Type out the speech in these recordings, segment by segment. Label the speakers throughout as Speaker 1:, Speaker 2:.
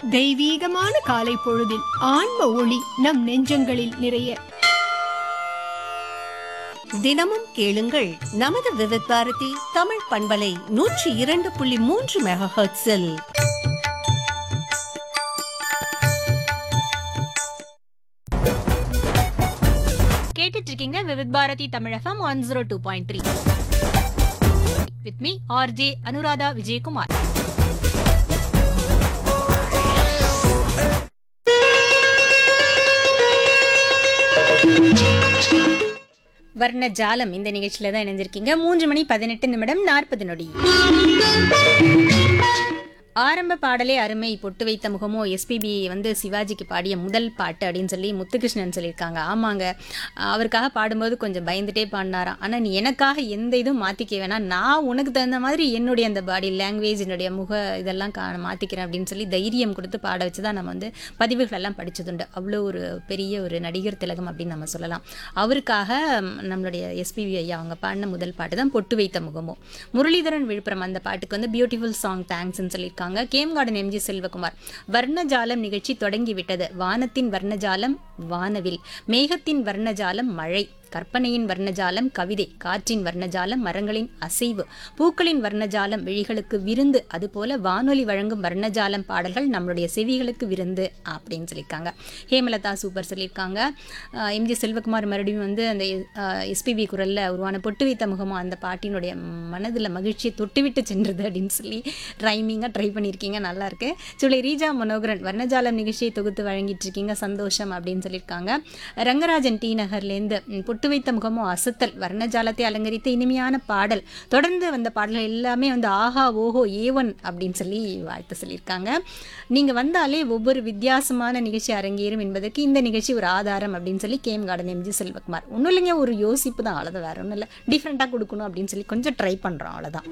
Speaker 1: தெய்வீகமான காலை பொழுதில் ஆன்ம ஒளி நம் நெஞ்சங்களில் நிறைய
Speaker 2: தினமும் கேளுங்கள் நமது விவித் பாரதி தமிழ் பண்பலை நூற்றி இரண்டு புள்ளி மூன்று மெகா ஹெர்ட்ஸில்
Speaker 3: கேட்டுட்டு இருக்கீங்க Vividh Bharati Tamilagam one zero two point three with me RJ Anuradha Vijayakumar Varna Jalam இந்த நிகழ்ச்சியில தான் இணைஞ்சிருக்கீங்க மூன்று மணி பதினெட்டு நிமிடம் நாற்பது நொடி ஆரம்ப பாடலே அருமை பொட்டு வைத்த முகமோ எஸ்பிபி வந்து சிவாஜிக்கு பாடிய முதல் பாட்டு அப்படின்னு சொல்லி முத்துகிருஷ்ணன் சொல்லியிருக்காங்க ஆமாங்க அவருக்காக பாடும்போது கொஞ்சம் பயந்துட்டே பாடினாராம் ஆனால் நீ எனக்காக எந்த இதுவும் மாற்றிக்க வேணாம் நான் உனக்கு தகுந்த மாதிரி என்னுடைய அந்த பாடி லாங்குவேஜ் என்னுடைய முக இதெல்லாம் கா மாற்றிக்கிறேன் அப்படின்னு சொல்லி தைரியம் கொடுத்து பாட வச்சு தான் நம்ம வந்து பதிவுகள் எல்லாம் படிச்சதுண்டு அவ்வளோ ஒரு பெரிய ஒரு நடிகர் திலகம் அப்படின்னு நம்ம சொல்லலாம் அவருக்காக ம், நம்மளுடைய எஸ்பிவி ஐயா அவங்க பாடின முதல் பாட்டு தான் பொட்டு வைத்த முகமோ முரளிதரன் விழுப்புரம் அந்த பாட்டுக்கு வந்து பியூட்டிஃபுல் சாங் தேங்க்ஸ்ன்னு சொல்லியிருக்காங்க கேம் கார்டன் எம்ஜி செல்வகுமார் வர்ணஜாலம் நிகழ்ச்சி தொடங்கி விட்டது வானத்தின் வர்ணஜாலம் வானவில் மேகத்தின் வர்ணஜாலம் மழை கற்பனையின் வர்ணஜாலம் கவிதை காற்றின் வர்ணஜாலம் மரங்களின் அசைவு பூக்களின் வர்ணஜாலம் விழிகளுக்கு விருந்து அதுபோல வானொலி வழங்கும் வர்ணஜாலம் பாடல்கள் நம்மளுடைய செவிகளுக்கு விருந்து அப்படின்னு சொல்லியிருக்காங்க ஹேமலதா சூப்பர் சொல்லியிருக்காங்க அஹ் எம்ஜி செல்வகுமார் மறுபடியும் வந்து அந்த எஸ்பிபி குரலில் உருவான பொட்டு வைத்த முகமும் அந்த பாட்டினுடைய மனதில் மகிழ்ச்சியை தொட்டுவிட்டு சென்றது அப்படின்னு சொல்லி ரைமிங்காக ட்ரை பண்ணியிருக்கீங்க நல்லா இருக்கு சுளை ரீஜா மனோகரன் வர்ணஜாலம் நிகழ்ச்சியை தொகுத்து வழங்கிட்டு இருக்கீங்க சந்தோஷம் அப்படின்னு சொல்லியிருக்காங்க ரங்கராஜன் டி நகர்லேருந்து ம், பொட்டு வைத்த முகமும் அசத்தல் வர்ணஜாலத்தை அலங்கரித்த இனிமையான பாடல் தொடர்ந்து வந்த பாடல்கள் எல்லாமே வந்து ஆஹா ஓஹோ ஏவன் அப்படின்னு சொல்லி வாழ்த்து சொல்லியிருக்காங்க நீங்கள் வந்தாலே ஒவ்வொரு வித்தியாசமான நிகழ்ச்சி அரங்கேறும் என்பதற்கு இந்த நிகழ்ச்சி ஒரு ஆதாரம் அப்படின்னு சொல்லி கேம் கார்டன் எம்ஜி செல்வகுமார் ஒன்றும் இல்லைங்க ஒரு யோசிப்பு தான் அவ்வளோதான் வேற ஒன்றும் இல்லை டிஃப்ரெண்ட்டாக கொடுக்கணும் அப்படின்னு சொல்லி கொஞ்சம் ட்ரை பண்ணுறோம் அவ்வளோதான்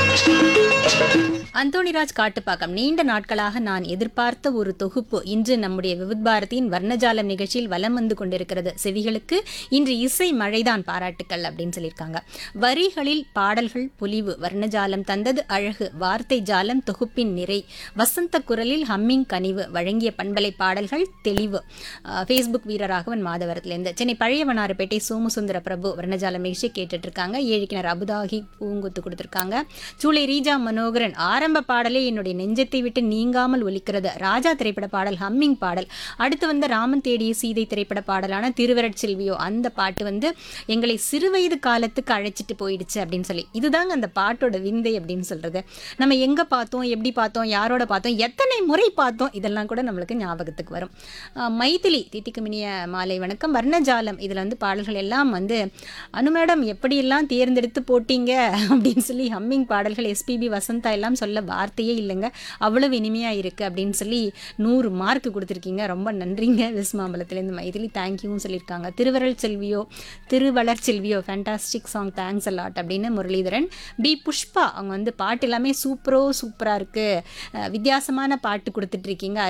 Speaker 3: அந்தோணிராஜ் காட்டுப்பாக்கம் நீண்ட நாட்களாக நான் எதிர்பார்த்த ஒரு தொகுப்பு இன்று நம்முடைய விவித் பாரதியின் வர்ணஜாலம் நிகழ்ச்சியில் வலம் வந்து கொண்டிருக்கிறது செவிகளுக்கு இன்று இசை மழைதான் பாராட்டுக்கள் அப்படின்னு சொல்லியிருக்காங்க வரிகளில் பாடல்கள் பொலிவு வர்ணஜாலம் தந்தது அழகு வார்த்தை ஜாலம் தொகுப்பின் நிறை வசந்த குரலில் ஹம்மிங் கனிவு வழங்கிய பண்பலை பாடல்கள் தெளிவு ஃபேஸ்புக் வீரராகவன் மாதவரத்திலிருந்து சென்னை பழையவனாரப்பேட்டை சோமசுந்தர பிரபு வர்ணஜாலம் நிகழ்ச்சி கேட்டுட்டு இருக்காங்க ஏழுக்கிணர் அபுதாகி பூங்குத்து கொடுத்துருக்காங்க சூளை ரீஜா மனோகரன் ஆரம்ப பாடலே என்னுடைய நெஞ்சத்தை விட்டு நீங்காமல் ஒலிக்கிறது ராஜா திரைப்பட பாடல் ஹம்மிங் பாடல் அடுத்து வந்த ராமன் தேடிய சீதை திரைப்பட பாடலான திருவரட் செல்வியோ அந்த பாட்டு வந்து எங்களை சிறுவயது காலத்துக்கு அழைச்சிட்டு போயிடுச்சு அப்படின்னு சொல்லி இதுதாங்க அந்த பாட்டோட விந்தை அப்படின்னு சொல்றது நம்ம எங்க பார்த்தோம் எப்படி பார்த்தோம் யாரோட பார்த்தோம் எத்தனை முறை பார்த்தோம் இதெல்லாம் கூட நம்மளுக்கு ஞாபகத்துக்கு வரும் ஆஹ் மைதிலி தித்திக்குமினிய மாலை வணக்கம் வர்ணஜாலம் இதில் வந்து பாடல்கள் எல்லாம் வந்து அனு மேடம் எப்படியெல்லாம் தேர்ந்தெடுத்து போட்டீங்க அப்படின்னு சொல்லி ஹம்மிங் பாடல்கள் எஸ்பிபி வசந்தா எல்லாம் சொல்ல வார்த்தையே இல்லைங்க அவ்வளவு இனிமையாக இருக்குது அப்படின்னு சொல்லி நூறு மார்க் கொடுத்துருக்கீங்க ரொம்ப நன்றிங்க விஸ்மாம்பலத்துலேருந்து மைதிலி தேங்க்யூவும் சொல்லியிருக்காங்க திருவரல் செல்வியோ திருவளர் செல்வியோ ஃபேண்டாஸ்டிக் சாங் தேங்க்ஸ் அலாட் அப்படின்னு முரளிதரன் பி புஷ்பா அவங்க வந்து பாட்டு எல்லாமே சூப்பரோ சூப்பராக இருக்குது வித்தியாசமான பாட்டு கொடுத்துட்ருக்கீங்க